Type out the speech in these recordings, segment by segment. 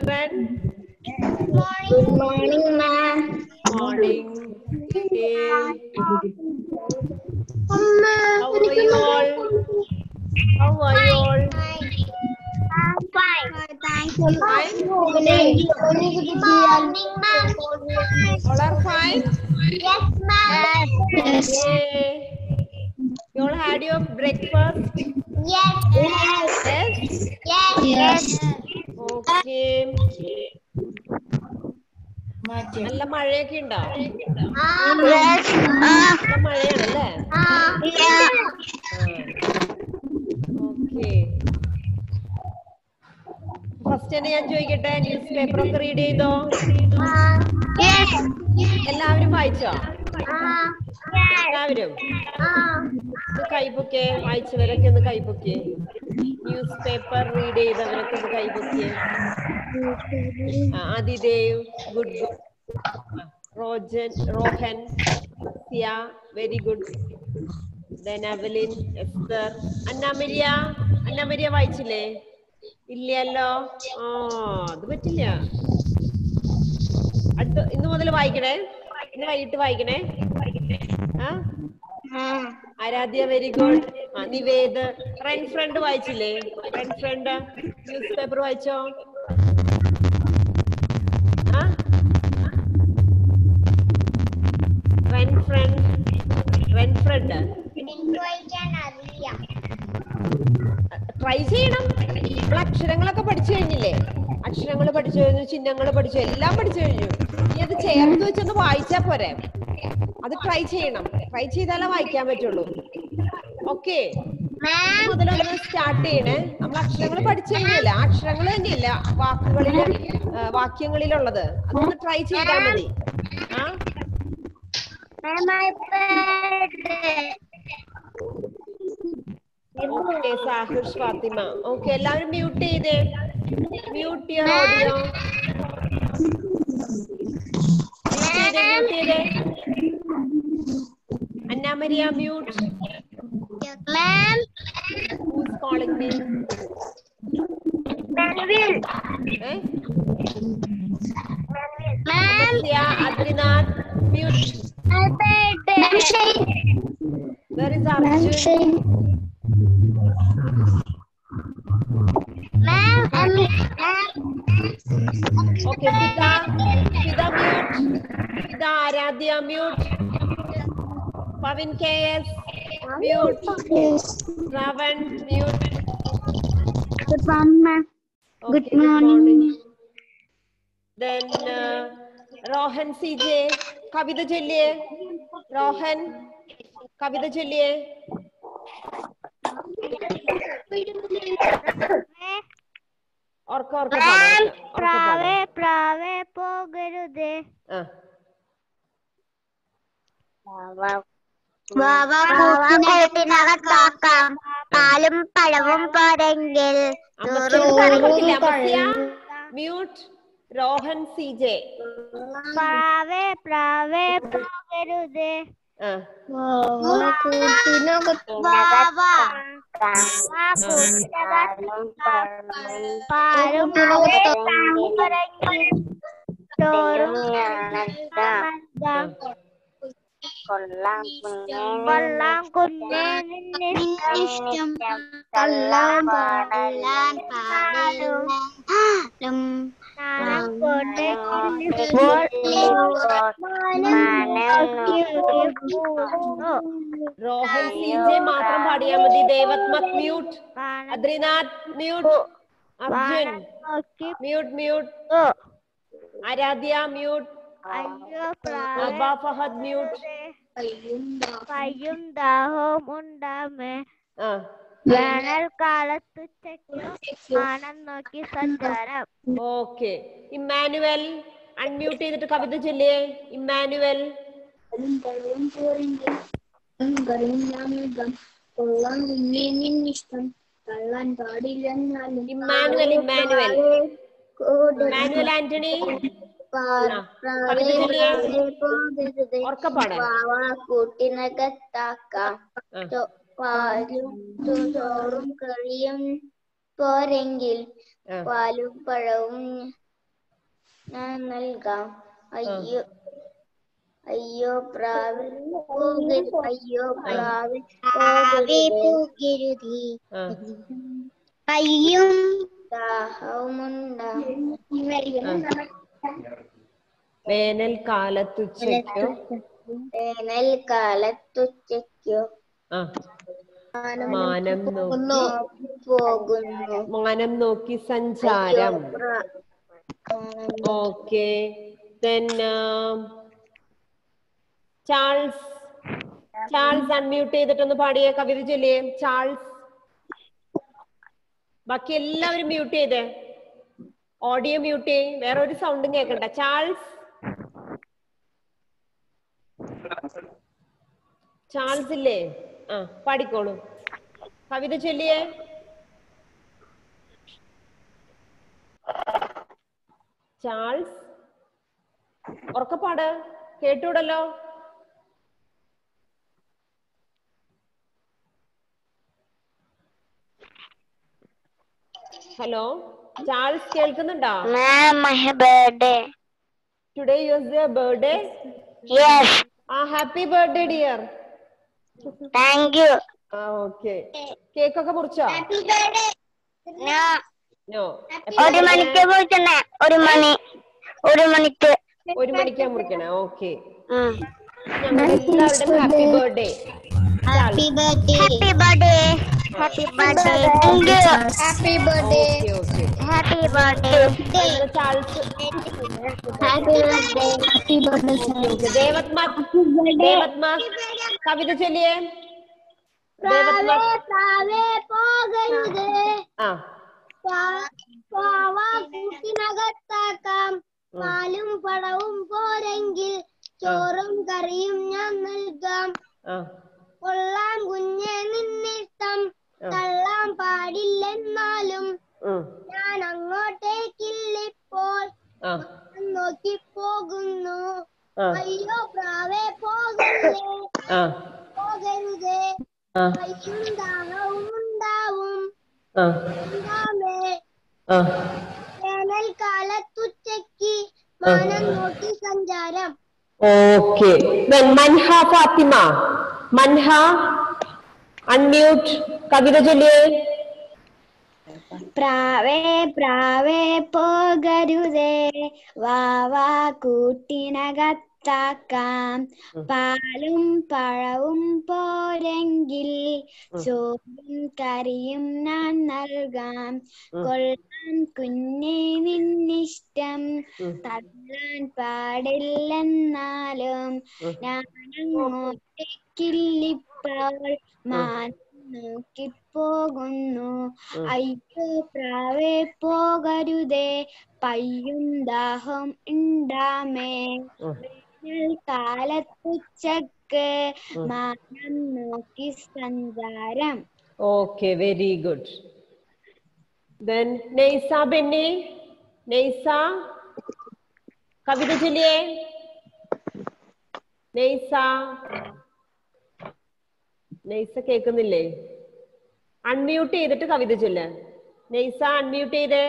children? Good morning, ma'am. Morning. Okay. Mama. How are you all? How are you all? Fine. Thank you. Fine? Good morning, ma'am. All are fine? Yes, ma'am. Yes. Yay. You all had your breakfast? Yes. Yes? Yes. Yes. Okay. നല്ല മഴയൊക്കെ ഉണ്ടോ Yes. നല്ല മഴയാണല്ലേ okay first തന്നെ ഞാൻ ചോദിക്കട്ടെ news paper ഒക്കെ read ചെയ്തോ Yes. എല്ലാവരും വായിച്ചോ എല്ലാവരും ഒന്ന് കൈപൊക്കെ വായിച്ചവരൊക്കെ ഒന്ന് കൈപൊക്കെ ന്യൂസ് പേപ്പർ റീഡ് ചെയ്തവരൊക്കെ ഒന്ന് കൈപൊക്കെ Adidev good Rojan Rohan Siya very good then Evelyn Esther Annamaria Annamaria വായിച്ചില്ലേ ഇല്ലല്ലോ ആ അത് പറ്റില്ല അടുത്ത ഇന്ന് മുതൽ വായിക്കണേ ഇന്ന് വൈകിട്ട് വായിക്കണേ ആ ആരാധ്യ വെരി ഗുഡ് ആ നിവേദ് റെൻ ഫ്രണ്ട് വായിച്ചില്ലേ റെൻ ഫ്രണ്ട് ന്യൂസ് പേപ്പർ വായിച്ചോ ആ റെൻ ഫ്രണ്ട് റെൻ ഫ്രണ്ട് ട്രൈ ചെയ്യണം നമ്മൾ അക്ഷരങ്ങളൊക്കെ പഠിച്ചു കഴിഞ്ഞില്ലേ അക്ഷരങ്ങൾ പഠിച്ചു കഴിഞ്ഞു ചിഹ്നങ്ങൾ പഠിച്ചു എല്ലാം പഠിച്ചു കഴിഞ്ഞു ഇനി അത് ചേർത്ത് വെച്ചൊന്ന് വായിച്ചാ പോരെ അത് ട്രൈ ചെയ്യണം ട്രൈ ചെയ്താലേ വായിക്കാൻ പറ്റുള്ളൂ ഓക്കെ മുതലൊന്ന് സ്റ്റാർട്ട് ചെയ്യണേ നമ്മൾ അക്ഷരങ്ങൾ പഠിച്ചു കഴിഞ്ഞില്ല അക്ഷരങ്ങൾ തന്നെയല്ല വാക്കുകളിൽ വാക്യങ്ങളിലുള്ളത് അതൊന്ന് ട്രൈ ചെയ്താൽ മതി ആ ഓക്കെ സാഹിർ ഫാത്തിമ ഓക്കെ എല്ലാവരും മ്യൂട്ട് ചെയ്തേ മ്യൂട്ട് യുവർ ഓഡിയോ മ്യൂട്ട് ചെയ്തേ മ്യൂട്ട് ചെയ്തേ Annamaria mute Ma'am. Who's calling me Manuel. ഏ Ma'am. Siya Adrinath mute Where is Arjun? Ma'am, I'm, Okay, Fida, Fida mute. Fida Aradhya mute. Pavin KS mute. Ravan mute. Good morning, ma'am. Okay, Good morning. Then uh, Rohan CJ. കവിത ചൊല്ലിയേ റോഹൻ കവിത ചൊല്ലിയേ ഓർക്ക ഓർക്ക പാടാം പ്രാവേ പ്രാവേ പോകരുതേ ആ കൂട്ടിനകത്താക്കാം പാലും പഴവും പോരെങ്കിൽ മ്യൂട്ട് രോഹൻ സി ജെ പ്രാവേ പ്രാവേ പോകരുതേ ആ പാലും ചോറും കൊള്ളാം കുഞ്ഞേ നിന്നിഷ്ടം കൊള്ളാൻ പാടലാൻ പാടും നാണക്കോട്ടെ രോഹൻ സി ജെ മാത്രം പാടിയാ മതി Devatmak mute Adrinath mute Arjun mute mute Aaradhya mute അയ്യോ അബ ഫഹദ് മ്യൂട്ട് പയ്യും ദാഹവും ഉണ്ടാമേ ആ വേനൽക്കാലത്ത് മാനം നോക്കി സഞ്ചാരം ഓക്കെ ഇമ്മാനുവൽ അൺമ്യൂട്ട് ചെയ്തിട്ട് കവിത ചൊല്ലിയേ ഇമ്മാനുവൽ കൊള്ളാൻ കുഞ്ഞേ നിന്നിഷ്ടം തള്ളാൻ പാടില്ലെന്നാലും ഇമ്മാനുവൽ ഇമ്മാനുവൽ ഇമ്മാനുവൽ ആന്റണി ആ, കവിത ചൊല്ലിയേ ഉറക്കെ പാടാൻ കൂട്ടിനകത്താക്കാം ആ. ചോ- പാലും ചോ- ചോറും കറിയും പോരെങ്കിൽ ആ. പാലും പഴവും ഞാൻ നൽകാം അയ്യോ അയ്യോ പ്രാവിൽ പോകരുത് അയ്യോ പ്രാവിൽ പോകരുത് ആ കയ്യും ദാഹവുമുണ്ടാകും വേനൽക്കാലത്തുച്ചയ്ക്കോ വേനൽക്കാലത്തുച്ചയ്ക്കോ ആ മാനം നോക്കി പോകുന്നു മാനം നോക്കി സഞ്ചാരം പ്ര- okay then um, Charles Charles unmute ചെയ്തിട്ടൊന്ന് പാടിയേ കവിത ചൊല്ലിയേ ചാൾസ് ബാക്കി എല്ലാവരും മ്യൂട്ട് ചെയ്തേ ഓഡിയോ മ്യൂട്ട് ചെയ്യ് വേറെ ഒരു സൗണ്ടും കേൾക്കണ്ട ചാൾസ് ചാൾസ് ഇല്ലേ ആ പാടിക്കോളൂ കവിത ചൊല്ലിയേ ചാൾസ് ഉറക്കപ്പാട് കേട്ടൂടല്ലോ ഹലോ ചാൾസ് കേൾക്കുന്നുണ്ടോ Ma'am, my birthday. Today your your birthday Yes, ആ happy birthday dear thank you. ആ ഓക്കെ കേക്ക് ഒക്കെ മുറിച്ചോ No, നോ ഒരു മണിക്ക് പോയിട്ടുണ്ട് ഒരു മണി ഒരു മണിക്ക് ഒരു മണിക്കാ മുറിക്കണേ ഓക്കെ ഉം. ഞങ്ങളുടെ എല്ലാവരുടെയും happy birthday Happy birthday. Happy birthday. Happy birthday. Thank you. Happy birthday. Okay okay Happy birthday. Charles Happy birthday. Happy birthday. Okay Devathma Devathma കവിത ചൊല്ലിയേ ദേവത്മാ പ്രാവേ പോകരുത് ആ പാവ കൂട്ടിനകത്താക്കാം പാലും പഴവും പോരെങ്കിൽ ചോറും കറിയും ഞാൻ നൽകാം ആ കൊള്ളാം കുഞ്ഞെ നിന്നിഷ്ടം ആ. തള്ളാൻ പാടില്ലെന്നാലും ഉം, ഞാൻ അങ്ങോട്ടേക്കില്ലിപ്പോൾ ആ നോക്കി പോകുന്നു ആ അയ്യോ പ്രാവേ പോകരുതേ ആ പോകരുതേ ആ കയ്യും ദാഹവും ഉണ്ടാവും ആ ഉണ്ടാമേ ആ വേനൽക്കാലത്തുച്ചയ്ക്ക് മാനം നോക്കി സഞ്ചാരം ഓക്കെ മൻഹ ഫാത്തിമ മൻഹ അൺമ്യൂട്ട് കവിത ചൊല്ലിയേ പ്രാവേ പ്രാവേ പോകരുതേ വാവാ കൂട്ടിനകത്താക്കാം പാലും പഴവും പോരെങ്കിൽ ചോറും കറിയും ഞാൻ നൽകാം ഉം. കൊള്ളാൻ കുഞ്ഞെ നിന്നിഷ്ടം ഉം. തള്ളാൻ പാടില്ലെന്നാലും ഉം. ഞാനങ്ങോട്ടേക്കില്ലിപ്പോൾ മാനം നോക്കി പോകുന്നു ഉം. അയ്യോ പ്രാവേ പോകരുതേ പയ്യും ദാഹം ഉണ്ടാമേ ഉം. കാലത്തുച്ചക്ക് ഉം. മാനം നോക്കി സഞ്ചാരം okay very good then Naisa Benny Naisa കവിത ചൊല്ലിയേ നെയ്സ നെയ്സ കേൾക്കുന്നില്ലേ അൺമ്യൂട്ട് ചെയ്തിട്ട് കവിത ചൊല്ല നെയ്സ അൺമ്യൂട്ട് ചെയ്തേ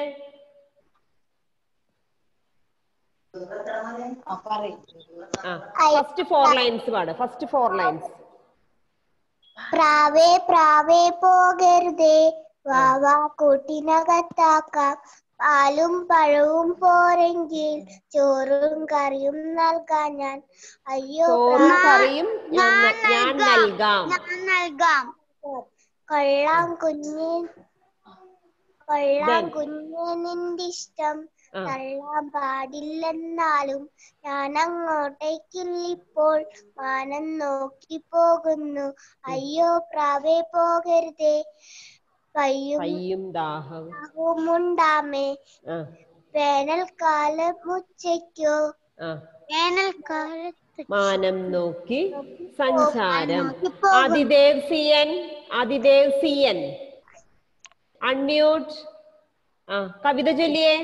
ആ ഫസ്റ്റ് ഫോർ ലൈൻസ് പാട് ഫസ്റ്റ് ഫോർ ലൈൻസ് പ്രാവേ പ്രാവേ പോകരുതേ വാവാ കൂട്ടിനകത്താക്കാം പാലും പഴവും പോരെങ്കിൽ ചോറും കറിയും നൽകാൻ ഞാൻ അയ്യോ ചോറും പ്രാ- കറിയും ഞാൻ ന- ഞാൻ നൽകാം ഞാൻ നൽകാം കൊള്ളാം കുഞ്ഞെ കൊള്ളാം Then. കുഞ്ഞെ നിന്റെ ഇഷ്ടം ആ. തള്ളാൻ പാടില്ലെന്നാലും ഞാൻ അങ്ങോട്ടേക്കില്ലിപ്പോൾ മാനം നോക്കി പോകുന്നു അയ്യോ പ്രാവേ പോകരുതേ കയ്യും കയ്യും ദാഹവും ഉണ്ടാമേ ആ വേനൽക്കാലം ഉച്ചയ്ക്കോ ആ വേനൽക്കാലത്ത് മാനം നോക്കി സഞ്ചാരം നോക്കി പോകുന്നു. ആദിദേവ് സിയൻ ആദിദേവ് സിയൻ അൺമ്യൂട്ട് ആ കവിത ചൊല്ലിയേ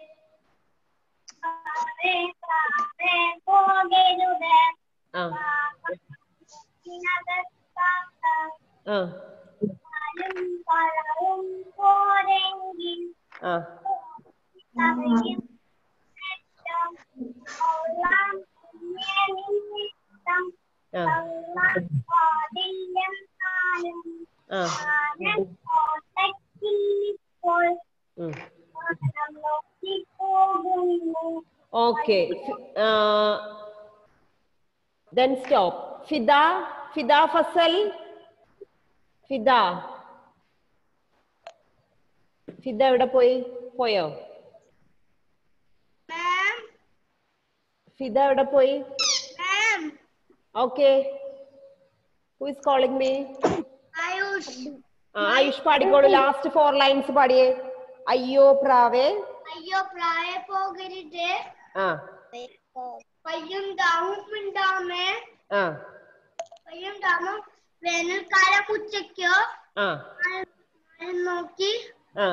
ആ ആ ആ okay then stop Fida Fida Fazal Fida Fida എവിടെ പോയി പോയോ മാം ഫിദ എവിടെ പോയി ma'am okay who is calling me Ayush Ayush പാടിക്കോളൂ ലാസ്റ്റ് ഫോർ ലൈൻസ് പാടിയേ അയ്യോ പ്രാവേ അയ്യോ പ്രായ പോകരുത് ആ പയ്യും ദാഹവും ഉണ്ടാമേ ആ പയ്യും ദാഹം വേനൽക്കാലം ഉച്ചയ്ക്കോ ആ മഴ നോക്കി ആ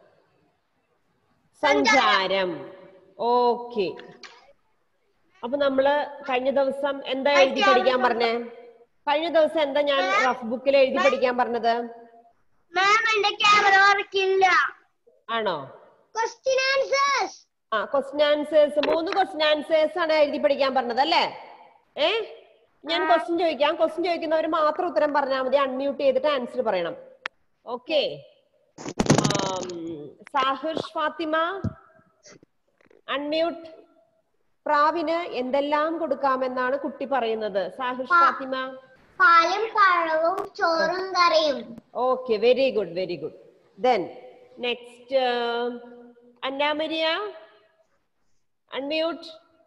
സഞ്ചാരം ഓക്കെ അപ്പൊ നമ്മള് കഴിഞ്ഞ ദിവസം എന്താ എഴുതി പഠിക്കാൻ പറഞ്ഞേ കഴിഞ്ഞ ദിവസം എന്താ ഞാൻ റഫ് ബുക്കിൽ എഴുതി പഠിക്കാൻ പറഞ്ഞത് മാം എന്റെ ക്യാമറ വർക്കില്ല ആണോ ക്വസ്റ്റ്യൻ ആൻസേഴ്സ് ആ ക്വസ്റ്റ്യൻ ആൻസേഴ്സ് മൂന്ന് ക്വസ്റ്റ്യൻ ആൻസേഴ്സ് ആണ് എഴുതി പഠിക്കാൻ പറഞ്ഞത് അല്ലേ ഏ ഞാൻ ക്വസ്റ്റ്യൻ ചോദിക്കാം ക്വസ്റ്റ്യൻ ചോദിക്കുന്നവർ മാത്രം ഉത്തരം പറഞ്ഞാൽ മതി അൺമ്യൂട്ട് ചെയ്തിട്ട് ആൻസർ പറയണം ഓക്കെ സാഹിർഷ് ഫാത്തിമ അൺമ്യൂട്ട് പ്രാവിന് എന്തെല്ലാം കൊടുക്കാമെന്നാണ് കുട്ടി പറയുന്നത് സാഹിർഷ് ഫാത്തിമ പാലും പഴവും ചോറും കറിയും okay very good very good then next Annamaria unmute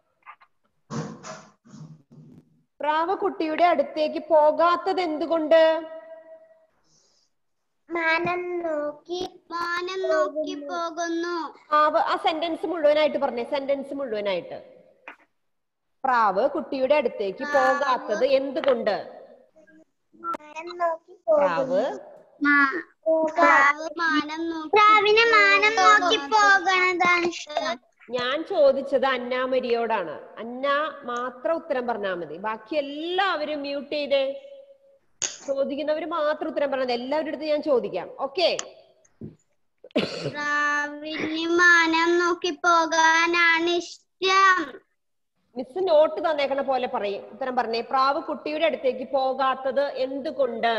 പ്രാവ് കുട്ടിയുടെ അടുത്തേക്ക് പോകാത്തത് എന്തുകൊണ്ട് മാനം നോക്കി മാനം നോക്കി പോകുന്നു പ്രാവ് ആ സെന്റൻസ് മുഴുവനായിട്ട് പറഞ്ഞേ സെന്റൻസ് മുഴുവനായിട്ട് പ്രാവ് കുട്ടിയുടെ അടുത്തേക്ക് പോകാത്തത് എന്തുകൊണ്ട് മാനം നോക്കി പ്രാവ് പ്രാവ് മാനം നോക്കി പ്രാവിനെ മാനം നോക്കി പോകണതാണ് ഇഷ്ടം ഞാൻ ചോദിച്ചത് അന്നാമരിയോടാണ് അന്ന മാത്രം ഉത്തരം പറഞ്ഞാൽ മതി ബാക്കി എല്ലാവരും മ്യൂട്ട് ചെയ്തേ ചോദിക്കുന്നവര് മാത്രം ഉത്തരം പറഞ്ഞത് എല്ലാവരുടെ അടുത്ത് ഞാൻ ചോദിക്കാം ഓക്കെ പ്രാവിന് മാനം നോക്കി പോകാനാണ് ഇഷ്ടം മിസ് നോട്ട് തന്നേക്കണ പോലെ പറയും ഉത്തരം പറഞ്ഞേ പ്രാവ് കുട്ടിയുടെ അടുത്തേക്ക് പോകാത്തത് എന്തുകൊണ്ട്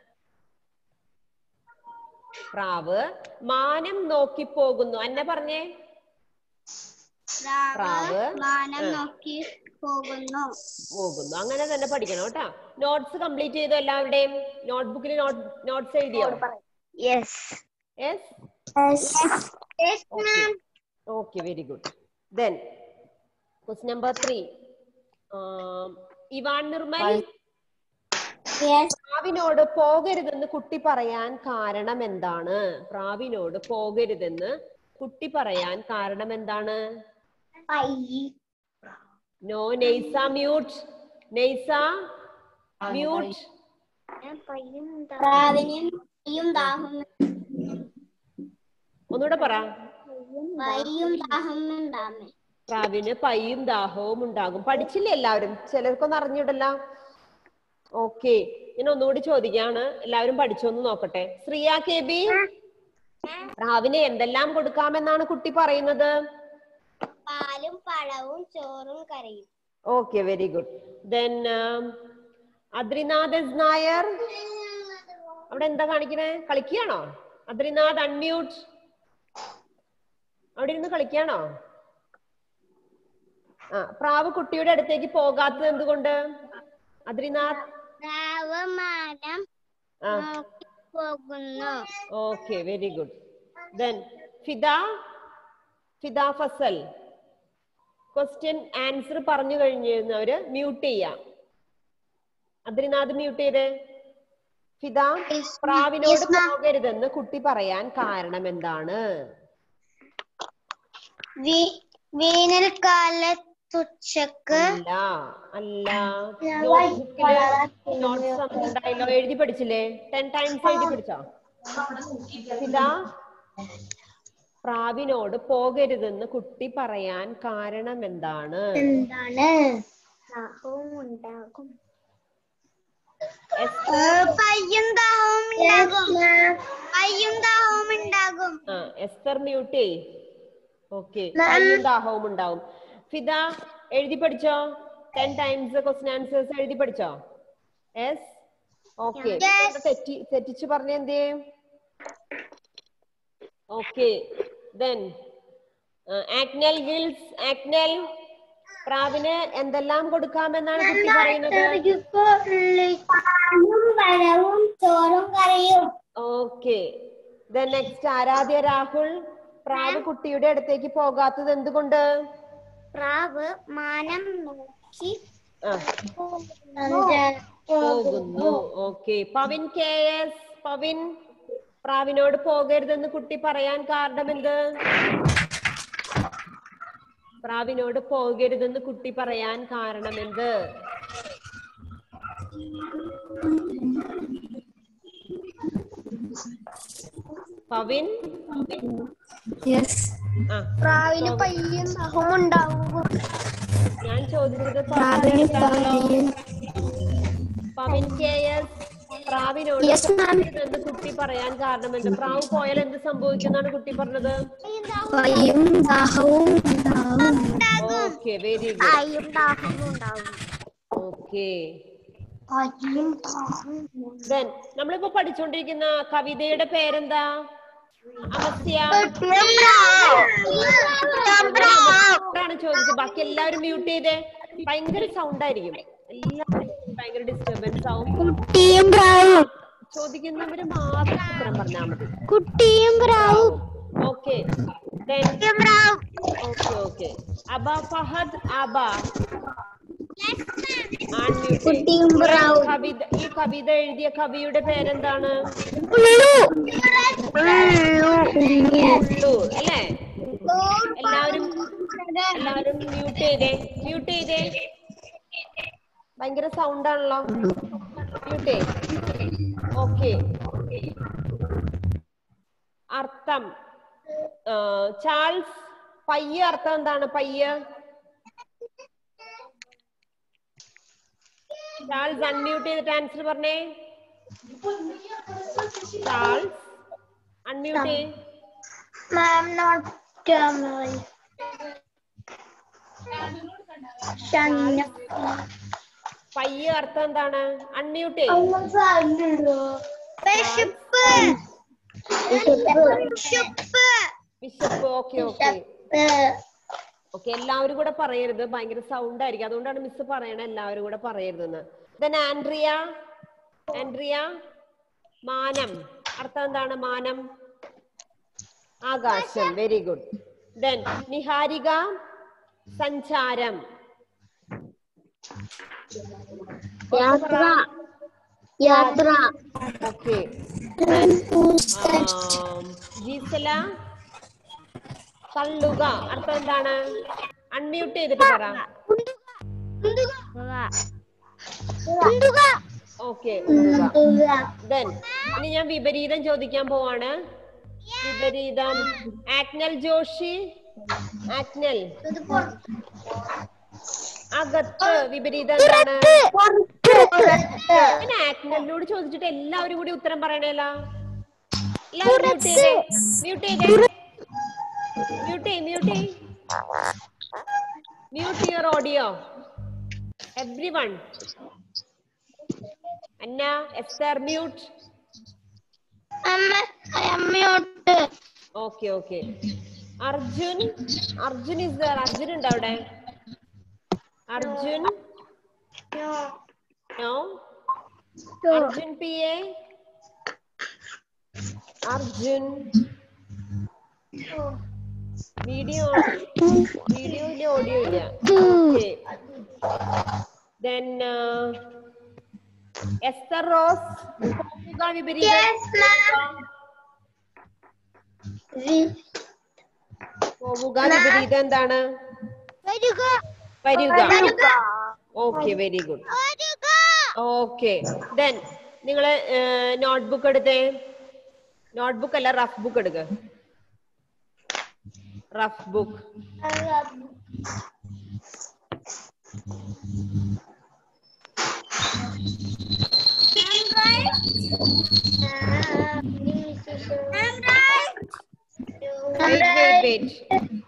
പ്രാവ് മാനം നോക്കി പോകുന്നു അന്ന പറഞ്ഞേ പ്രാവ്, പ്രാവ് മാനം ആ. നോക്കി പോകുന്നു പോകുന്നു അങ്ങനെ തന്നെ പഠിക്കണം കേട്ടാ നോട്ട്സ് കംപ്ലീറ്റ് ചെയ്തു എല്ലാവരുടെയും നോട്ട്ബുക്കിൽ നോട്ട്സ് എഴുതിയോ yes yes yes ma'am okay very good then quest number three Ivan Nirmal yes പ്രാവിനോട് പോകരുതെന്ന് കുട്ടി പറയാൻ കാരണം എന്താണ് പ്രാവിനോട് പോകരുതെന്ന് കുട്ടി പറയാൻ കാരണം എന്താണ് പൈ നോ നെയ്സ മ്യൂട്ട് നെയ്സ മ്യൂട്ട് പ്രാവിനും പയ്യും ദാഹം ഒന്നുകൂടെ പറ പയ്യും ദാഹം ഉണ്ടാമേ പ്രാവിന് പയ്യും ദാഹവും ഉണ്ടാകും പഠിച്ചില്ലേ എല്ലാവരും ചിലർക്കൊന്നും അറിഞ്ഞിടല്ല ഓക്കെ ഞാൻ ഒന്നുകൂടി ചോദിക്കാണ് എല്ലാവരും പഠിച്ചോന്ന് നോക്കട്ടെ ശ്രീയ കെ ബി പ്രാവിന് എന്തെല്ലാം കൊടുക്കാമെന്നാണ് കുട്ടി പറയുന്നത് പാലും പഴവും ചോറും കറിയും okay very good then Adrinath S Nair അവിടെ എന്താ കാണിക്കണേ കളിക്കുകയാണോ അദ്രിനാഥ് അൺമ്യൂട്ട് അവിടെ ഇരുന്ന് കളിക്കുകയാണോ ആ പ്രാവ് കുട്ടിയുടെ അടുത്തേക്ക് പോകാത്തത് എന്തുകൊണ്ട് അദ്രിനാഥ് പ്രാവ് മാനം ആ നോക്കി പോകുന്നു okay very good then Fida Fida Fazal question answer പറഞ്ഞു കഴിഞ്ഞിരുന്നവര് മ്യൂട്ട് ചെയ്യാം അദ്രിനാഥ് മ്യൂട്ട് ചെയ്തേ Fida Yes, ma'am. പ്രാവിനോട് Yes, ma'am. പോകരുതെന്ന് കുട്ടി പറയാൻ കാരണം എന്താണ് വേനൽക്കാലത്തുച്ചക്ക് അല്ല അല്ല ഞാൻ നോട്ട്ബുക്കില് വായിക്കാൻ നോട്ട്സ് ഉണ്ടായല്ലോ എഴുതി പഠിച്ചില്ലേ ടെൻ ടൈംസ് എഴുതി പഠിച്ചോ ഫിദ പ്രാവിനോട് പോകരുതെന്ന് കുട്ടി പറയാൻ കാരണം എന്താണ് എന്താണ് ദാഹവും ഉണ്ടാകും എസ്- പയ്യും ദാഹവും ഉണ്ടാകും പയ്യും ദാഹവും ഉണ്ടാകും ആ എസ്തർ മ്യൂട്ടേ ഓക്കെ Ma'am. ദാഹവും ഉണ്ടാവും ഫിദ എഴുതി പഠിച്ചോ ടെൻ ടൈംസ് ക്വസ്റ്റ്യൻ ആൻസേഴ്സ് എഴുതി പഠിച്ചോ യെസ് ഓക്കെ Yes. തെറ്റി തെറ്റിച്ച് പറഞ്ഞ എന്തേ ഓക്കെ ദെൻ ആക്നൽ ഗിൽസ് ആക്നൽ പ്രാവിന് എന്തെല്ലാം കൊടുക്കാമെന്നാണ് കുട്ടി പറയുന്നത് വരവും ചോറും കറിയും ഓക്കെ നെക്സ്റ്റ് ആരാധ്യ രാഹുൽ പ്രാവ് കുട്ടിയുടെ അടുത്തേക്ക് പോകാത്തത് എന്തുകൊണ്ട് പ്രാവ് മാനം നോക്കി ആ, പോകുന്നു okay Pavin K S Pavin പ്രാവിനോട് പോകരുതെന്ന് കുട്ടി പറയാൻ കാരണം എന്ത് പ്രാവിനോട് പോകരുതെന്ന് കുട്ടി പറയാൻ കാരണം എന്ത് പവിൻ ആ പ്രാവിന് പയ്യും സഹവും ഉണ്ടാവും ഞാൻ ചോദിച്ചത് പവിനാണല്ലോ. പവിൻ കെ എസ് പ്രാവിനോട് Yes, ma'am. പോകരുതെന്ന് കുട്ടി പറയാൻ കാരണം എന്ത് പ്രാവ് പോയാൽ എന്ത് സംഭവിക്കുന്നാണ് കുട്ടി പറഞ്ഞത് പയ്യും ദാഹവും ഉണ്ടാവും ഓക്കെ വെരി ഗുഡ് പയ്യും ദാഹവും ഉണ്ടാവും ഓക്കെ പയ്യും ദാഹവും ദെൻ നമ്മളിപ്പോ പഠിച്ചുകൊണ്ടിരിക്കുന്ന കവിതയുടെ പേരെന്താ അമസ്യ ആണ് ചോദിച്ചത് ബാക്കി എല്ലാവരും മ്യൂട്ട് ചെയ്തേ ഭയങ്കര സൗണ്ട് ആയിരിക്കും എല്ലാവരും ഭയങ്കര ഡിസ്റ്റർബൻസ് ആവും കുട്ടിയും പ്രാവും ചോദിക്കുന്നവര് മാത്രം ഉത്തരം പറഞ്ഞാൽ മതി കുട്ടിയും പ്രാവും okay okay okay Aba Fahad Aba Unmuted. കുട്ടിയും ഈ പ്രാവും. കവിത ഈ കവിത എഴുതിയ കവിയുടെ പേരെന്താണ് ഉള്ളു അല്ലേ എല്ലാവരും എല്ലാവരും മ്യൂട്ട് ചെയ്തേ മ്യൂട്ട് ചെയ്തേ ഭയങ്കര സൗണ്ട് ആണല്ലോ മ്യൂട്ട് ഓക്കെ അർത്ഥം ആ, ചാൾസ് പയ്യ അർത്ഥം എന്താണ് പയ്യ ചാൾസ് അൺമ്യൂട്ട് ചെയ്തിട്ട് ആൻസർ പറഞ്ഞേ ചാൾസ് അൺമ്യൂട്ട് ചെയ് മാം നോട്ട് പയ്യ അർത്ഥം എന്താണ് അൺമ്യൂട്ട് ചെയ് വിശപ്പ് വിശപ്പ് വിശപ്പ് ഓക്കെ ഓക്കെ ഓക്കെ എല്ലാവരും കൂടെ പറയരുത് ഭയങ്കര സൗണ്ട് ആയിരിക്കും അതുകൊണ്ടാണ് മിസ് പറയണത് എല്ലാവരും കൂടെ പറയരുതെന്ന് ദെൻ ആൻഡ്രിയ ആൻഡ്രിയ മാനം അർത്ഥം എന്താണ് മാനം ആകാശം വെരി ഗുഡ് ദെൻ നിഹാരിക സഞ്ചാരം യാത്ര യാത്ര ഓക്കെ ജീസല തള്ളുക അർത്ഥം എന്താണ് അൺമ്യൂട്ട് ചെയ്തിട്ട് പറ ഓക്കെ ദെൻ ഇനി ഞാൻ വിപരീതം ചോദിക്കാൻ പോവാണ് വിപരീതം ആക്നൽ ജോഷി ആക്നൽ അകത്ത് വിപരീതം എന്താണ് ഞാൻ ആക്നലിനോട് ചോദിച്ചിട്ട് എല്ലാവരും കൂടി ഉത്തരം പറയണേല എല്ലാവരും മ്യൂട്ട് ചെയ്തേ മ്യൂട്ട് ചെയ്തേ മ്യൂട്ട് ചെയ് മ്യൂട്ട് ചെയ് mute your audio everyone Anna Esther mute അമ്മയോട്ട് okay okay Arjun Arjun is there Arjun ഉണ്ട് അവിടെ Arjun no Arjun P A Arjun video video ഇല്ല ഓഡിയോ ഇല്ല ഓക്കെ ദെൻ എസ്തർ റോസ് പോവുക വിപരീതം പോവുക വിപരീതം എന്താണ് വരിക okay very good okay then നിങ്ങള് നോട്ട്ബുക്ക് എടുത്തേ നോട്ട്ബുക്ക് അല്ല റഫ് ബുക്ക് എടുക്ക rough book wait wait wait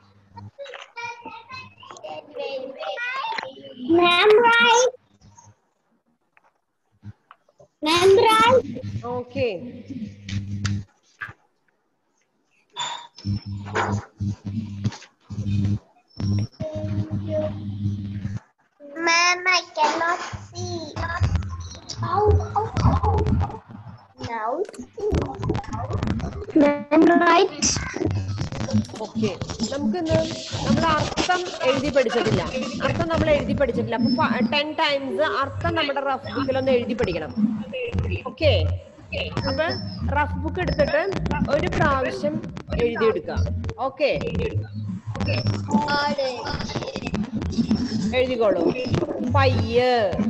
Ma'am, right? Ma'am, right? Okay Then write. Okay നമുക്കിന്ന് നമ്മൾ അർത്ഥം എഴുതി പഠിച്ചിട്ടില്ല അർത്ഥം നമ്മൾ എഴുതി പഠിച്ചിട്ടില്ല അപ്പൊ ടെൻ ടൈംസ് അർത്ഥം നമ്മുടെ റഫ് ബുക്കിൽ ഒന്ന് എഴുതി പഠിക്കണം ഓക്കെ അപ്പൊ റഫ് ബുക്ക് എടുത്തിട്ട് ഒരു പ്രാവശ്യം എഴുതിയെടുക്കാം ഓക്കെ എഴുതിക്കോളൂ പയ്യ്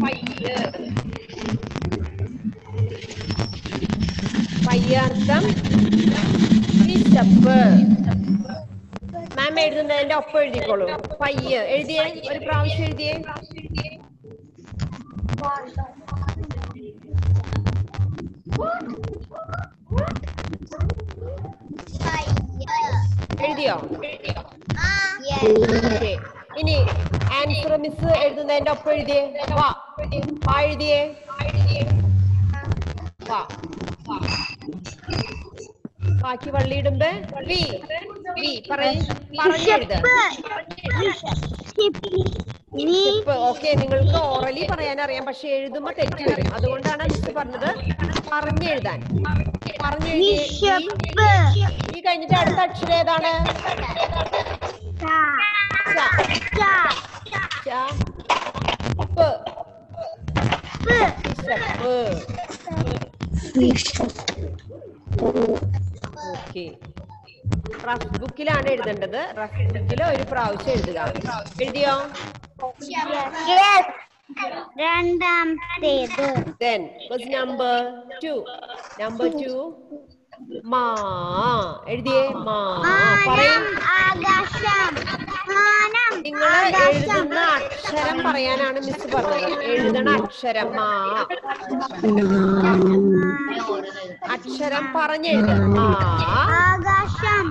പയ്യർത്ഥം വിശപ്പ് മാം എഴുതുന്നതിന്റെ ഒപ്പം എഴുതിക്കോളൂ പയ്യ് എഴുതിയേ ഒരു പ്രാവശ്യം എഴുതിയേ എഴുതിയോ ഓക്കെ ഇനി ആൻസർ മിസ് എഴുതുന്നതിന്റെ ഒപ്പം എഴുതിയേ വാ വാ എഴുതിയേ വാ ബാക്കി വള്ളിയിടുമ്പോ വി വി പറയ് പറഞ്ഞെഴുത് ഷിപ്പ് ഓക്കെ നിങ്ങൾക്ക് ഓറലി പറയാൻ അറിയാം പക്ഷെ എഴുതുമ്പോ തെറ്റി വരും അതുകൊണ്ടാണ് മിസ് പറഞ്ഞത് പറഞ്ഞെഴുതാൻ പറഞ്ഞെഴുതി ഈ കഴിഞ്ഞിട്ട് അടുത്ത അക്ഷരം ഏതാണ് ച. ച. പ്പ്. വിശപ്പ് ഓക്കെ റഫ് ബുക്കിലാണ് എഴുതേണ്ടത് റഫ് ബുക്കിൽ ഒരു പ്രാവശ്യം എഴുതുക എഴുതിയോ Yes. രണ്ടാമത്തേത് then was number two number two മാ എഴുതിയേ മാ പറയും മാനം ആകാശം മാനം നിങ്ങൾ എഴുതുന്ന അക്ഷരം പറയാനാണ് മിസ് പറഞ്ഞത് എഴുതണ അക്ഷരം മാ അക്ഷരം പറഞ്ഞെഴുത മാ ആകാശം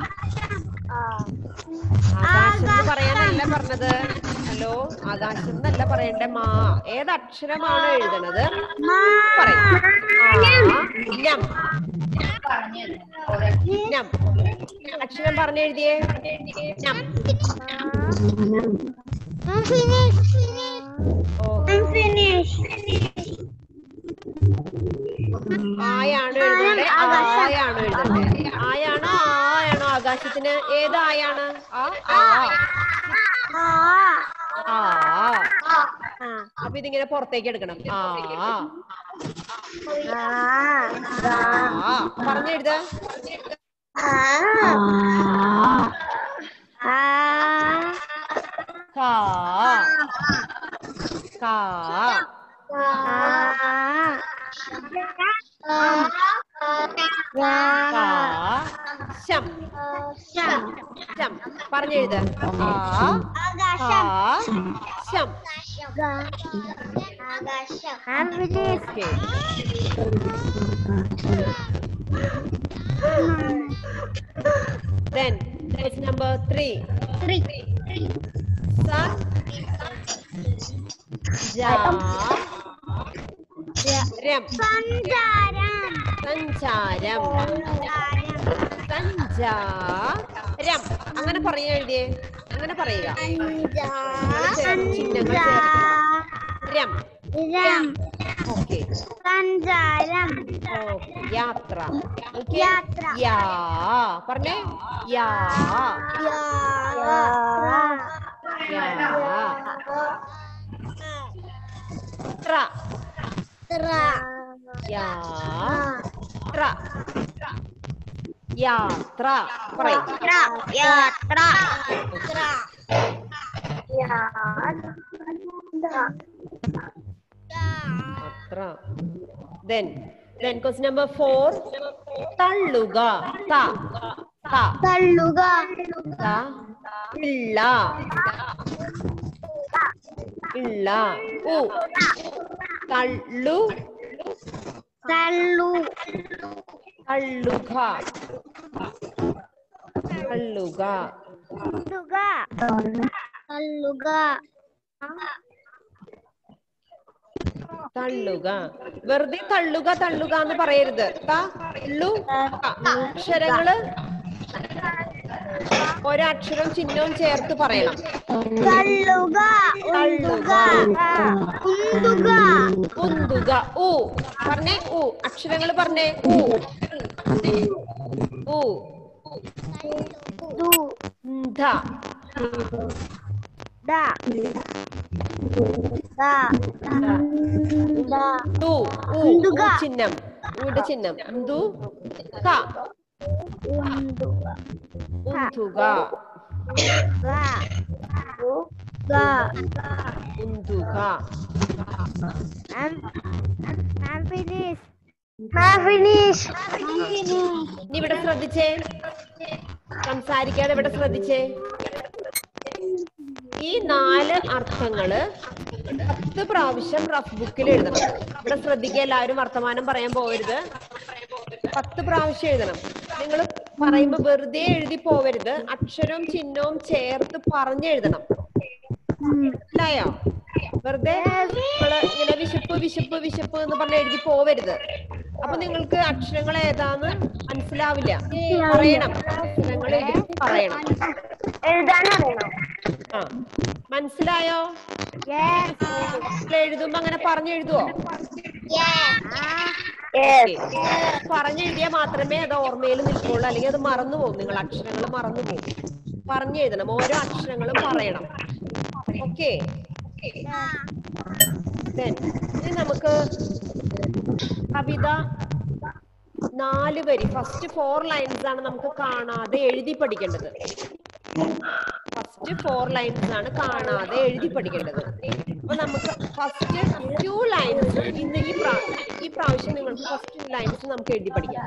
ആകാശം എന്ന് പറയാനല്ല പറഞ്ഞത് ഹലോ ആകാശം എന്നല്ല പറയണ്ടേ മാ ഏത് അക്ഷരമാണ് എഴുതണത് പറയും ആ, നം. നം. അക്ഷരം പറഞ്ഞെഴുതിയേ നം. ഓ ആയാണ് എഴുതണ്ടേ ആയാണ് എഴുതണ്ടേ ആയാണോ ആയാണോ ആകാശത്തിന് ഏത് ആയാണ് ആ ആ ആ അപ്പൊ ഇതിങ്ങനെ പുറത്തേക്ക് എടുക്കണം ആ ആ പറഞ്ഞെഴുത കാ കാ കാ ശം ശം പറഞ്ഞെഴുത ആ കാ ശം okay then it's number three sa ja രം സഞ്ചാരം സഞ്ചാരം അങ്ങനെ പറയാ എഴുതിയേ അങ്ങനെ പറയുക ചിഹ്നങ്ങൾ രം ഓക്കെ സഞ്ചാരം യാത്ര Okay? യാത്ര. യാ പറഞ്ഞേ യാ യാ ട്ര യാ ട്ര യാത്ര പറയും യാത്ര യാത്ര then then question number 4 തള്ളുക ത ത തള്ളുക ത ഇള്ള ഇള്ള ഉ തള്ളു തള്ളു തള്ളുക തള്ളുക തള്ളുക തള്ളുക തള്ളുക വെറുതെ തള്ളുക തള്ളുക എന്ന് പറയരുത് തള്ളു അക്ഷരങ്ങള് ഓരോ അക്ഷരവും ചിഹ്നവും ചേർത്ത് പറയണം കള്ളുക ഉണ്ടുക ഉണ്ടുക ഉന്തുക ഉ പറഞ്ഞേ ഉ അക്ഷരങ്ങൾ പറഞ്ഞേ ഉ ഉ ദു ധ ദ ദ ദ തു ഉ ഉന്തുക. ഉ ചിഹ്നം ഉയുടെ ചിഹ്നം ഉന്തു ക ഉണ്ടുക ഉന്തുക ഗ ഗ ഉന്തുക I'm I'm finished. I'm finished. I'm finished. ഇനി ഇവിടെ ശ്രദ്ധിച്ചേ സംസാരിക്കാതെ ഇവിടെ ശ്രദ്ധിച്ചേ ഈ നാല് അർത്ഥങ്ങള് പത്ത് പ്രാവശ്യം റഫ് ബുക്കിൽ എഴുതണം ഇവിടെ ശ്രദ്ധിക്കുക എല്ലാവരും വർത്തമാനം പറയാൻ പോകരുത് പത്ത് പ്രാവശ്യം എഴുതണം നിങ്ങൾ പറയുമ്പോ വെറുതെ എഴുതി പോവരുത് അക്ഷരവും ചിഹ്നവും ചേർത്ത് പറഞ്ഞെഴുതണം മനസ്സിലായോ വെറുതെ നമ്മള് ഇങ്ങനെ വിശപ്പ് വിശപ്പ് വിശപ്പ് എന്ന് പറഞ്ഞ് എഴുതി പോവരുത് അപ്പൊ നിങ്ങൾക്ക് അക്ഷരങ്ങൾ ഏതാന്ന് മനസ്സിലാവില്ല പറയണം അക്ഷരങ്ങൾ എഴുതി പറയണം എഴുതാനറിയണം ആ മനസ്സിലായോ നിങ്ങൾ എഴുതുമ്പോ അങ്ങനെ പറഞ്ഞെഴുതുവോ പറഞ്ഞെഴുതിയാൽ മാത്രമേ അത് ഓർമ്മയിൽ നിൽക്കുള്ളൂ അല്ലെങ്കിൽ അത് മറന്നു പോകും നിങ്ങൾ അക്ഷരങ്ങൾ മറന്നു പോകും പറഞ്ഞെഴുതണം ഓരോ അക്ഷരങ്ങളും പറയണം ഓക്കെ ഇനി നമുക്ക് കവിത നാല് വരി ഫസ്റ്റ് ഫോർ ലൈൻസ് ആണ് നമുക്ക് കാണാതെ എഴുതി പഠിക്കേണ്ടത് ഫസ്റ്റ് ഫോർ ലൈൻസ് ആണ് കാണാതെ എഴുതി പഠിക്കേണ്ടത് അപ്പൊ നമുക്ക് ഫസ്റ്റ് ടു ലൈൻസ് ഇന്ന് ഈ പ്രാ- ഈ പ്രാവശ്യം നിങ്ങൾക്ക് ഫസ്റ്റ് ടു ലൈൻസ് നമുക്ക് എഴുതി പഠിക്കാം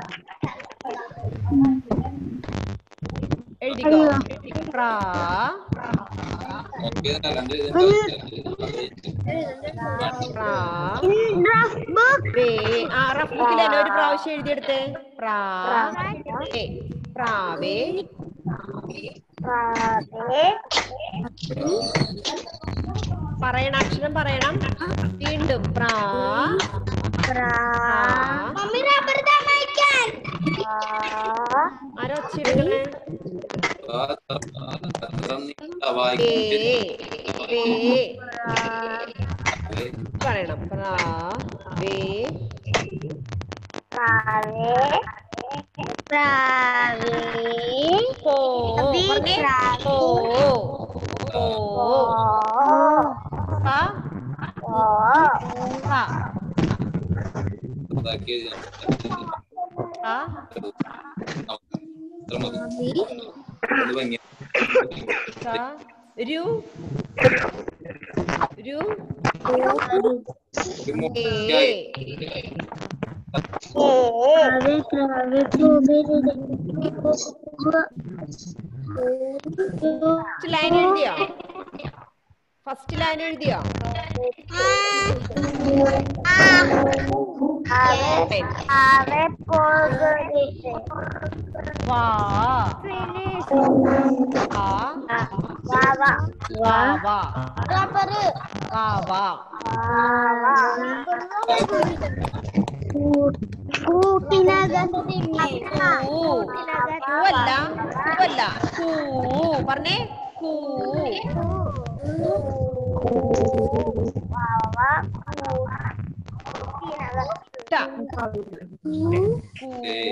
എഴുതിക്കോ പ്രാ പ്രാ വേ ആ റഫ് ബുക്കിൽ തന്നെ ഒരു പ്രാവശ്യം എഴുതിയെടുത്തേ പ്രാ വേ പ്രാവേ പറയണ അക്ഷരം പറയണം വീണ്ടും പ്രാ പ്രാ ആരോ ഒച്ചിടുകളെ വേ വേ പറയണം പ്രാ വേ പോ പറഞ്ഞേ പോ പോ പ പ ആ ക രു രു ഏ ഫസ്റ്റ് ലൈൻ എഴുതിയോ ഫസ്റ്റ് ലൈൻ എഴുതിയോ വാ ആ വാ വാ വാ വാ കൂ പൂവല്ല പൂവല്ല കൂ പറഞ്ഞേ കൂ ട്ട കൂ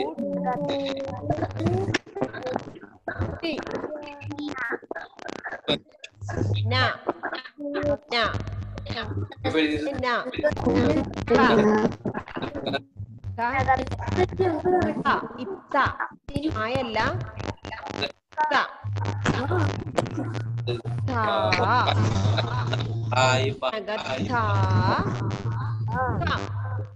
ടി ന ന ന ക ക ഇത്ത ആയല്ല ത ഥ അകത്ത ക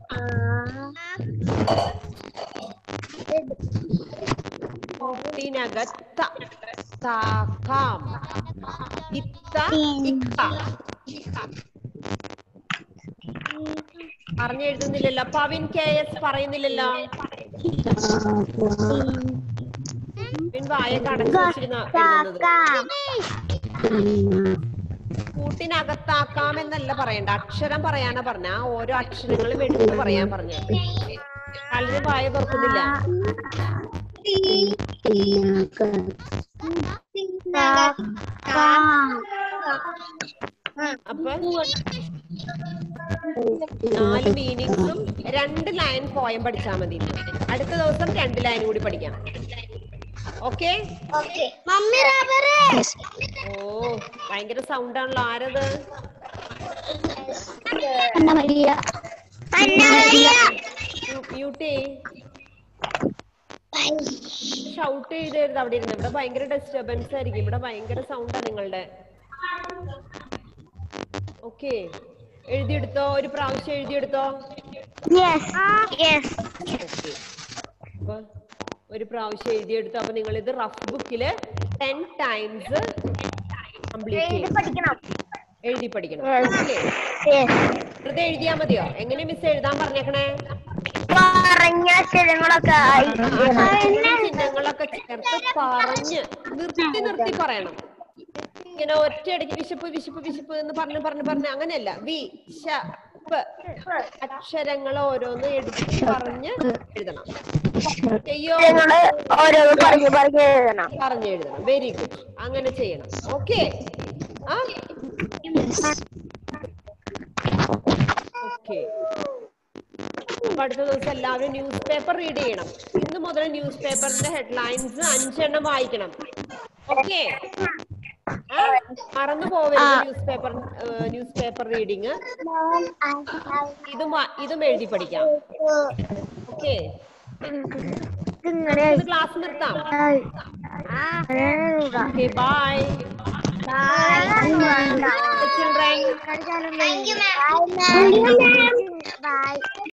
കൂട്ടിനകത്ത താക്കാം ഇത്ത ഇക്ക പറഞ്ഞെഴുതുന്നില്ലല്ലോ പവിൻ കെ എസ് പറയുന്നില്ലല്ലോ പിൻ വായ കടച്ചു വെച്ചിരുന്ന എഴുതുന്നത് കൂട്ടിനകത്താക്കാം എന്നല്ല പറയണ്ട അക്ഷരം പറയാനാ പറഞ്ഞ ആ ഓരോ അക്ഷരങ്ങളും എടുത്ത് പറയാൻ പറഞ്ഞ പലരും വായ തുറക്കുന്നില്ല അപ്പൊ നാല് മീനിങ്സും രണ്ട് ലൈൻ പോയം പഠിച്ചാൽ മതി അടുത്ത ദിവസം രണ്ട് ലൈൻ കൂടി പഠിക്കാം ഓക്കെ മമ്മി റബ്ബറ് ഓ ഭയങ്കര സൗണ്ട് ആണല്ലോ ആരത് അന്ന മരിയ അന്ന മരിയ മ്യൂട്ടേ ഷൗട്ട് ചെയ്തരുത് അവിടെ ഇരുന്ന് ഇവിടെ ഭയങ്കര ഡിസ്റ്റർബൻസ് ആയിരിക്കും ഇവിടെ ഭയങ്കര സൗണ്ടാണ് നിങ്ങളുടെ ഓക്കെ എഴുതിയെടുത്തോ ഒരു പ്രാവശ്യം എഴുതിയെടുത്തോ യെസ് യെസ് ഓക്കെ അപ്പൊ ഒരു പ്രാവശ്യം എഴുതിയെടുത്തു അപ്പൊ നിങ്ങൾ ഇത് റഫ് ബുക്കില് ടെൻ ടൈംസ് കംപ്ലീറ്റ് ചെയ്യും പഠിക്കണം എഴുതി പഠിക്കണം Yes. ഓക്കെ യെസ് വെറുതെ എഴുതിയാ മതിയോ എങ്ങനെ മിസ് എഴുതാൻ പറഞ്ഞേക്കണേ പറഞ്ഞ സ്ഥലങ്ങളൊക്കെ ആയി അക്ഷരങ്ങളും ചിഹ്നങ്ങളൊക്കെ ചേർത്ത് പറഞ്ഞ് നിർത്തി നിർത്തി പറയണം ഇങ്ങനെ ഒറ്റയടിക്ക് വിശപ്പ് വിശപ്പ് വിശപ്പ് എന്ന് പറഞ്ഞു പറഞ്ഞു പറഞ്ഞു അങ്ങനെയല്ല വി ശ പ് അക്ഷരങ്ങൾ ഓരോന്ന് എടുത്ത് പറഞ്ഞ് എഴുതണം ചെയ്യോ നിങ്ങള് ഓരോന്ന് പറഞ്ഞു പറഞ്ഞു എഴുതണം പറഞ്ഞു എഴുതണം വെരി ഗുഡ് അങ്ങനെ ചെയ്യണം ഓക്കെ ആ ഓക്കെ അപ്പൊ അടുത്ത ദിവസം എല്ലാവരും ന്യൂസ് പേപ്പർ റീഡ് ചെയ്യണം ഇന്ന് മുതൽ ന്യൂസ് പേപ്പറിന്റെ ഹെഡ്ലൈൻസ് അഞ്ചെണ്ണം വായിക്കണം ഓക്കെ മറന്നു പോവരുത് newspaper newspaper reading ഇതും വാ- ഇതും എഴുതി പഠിക്കാം ഓക്കെ നിങ്ങളെ ക്ലാസ് നിർത്താം ആ okay bye children Thank you, ma'am. Bye, ma'am. Bye.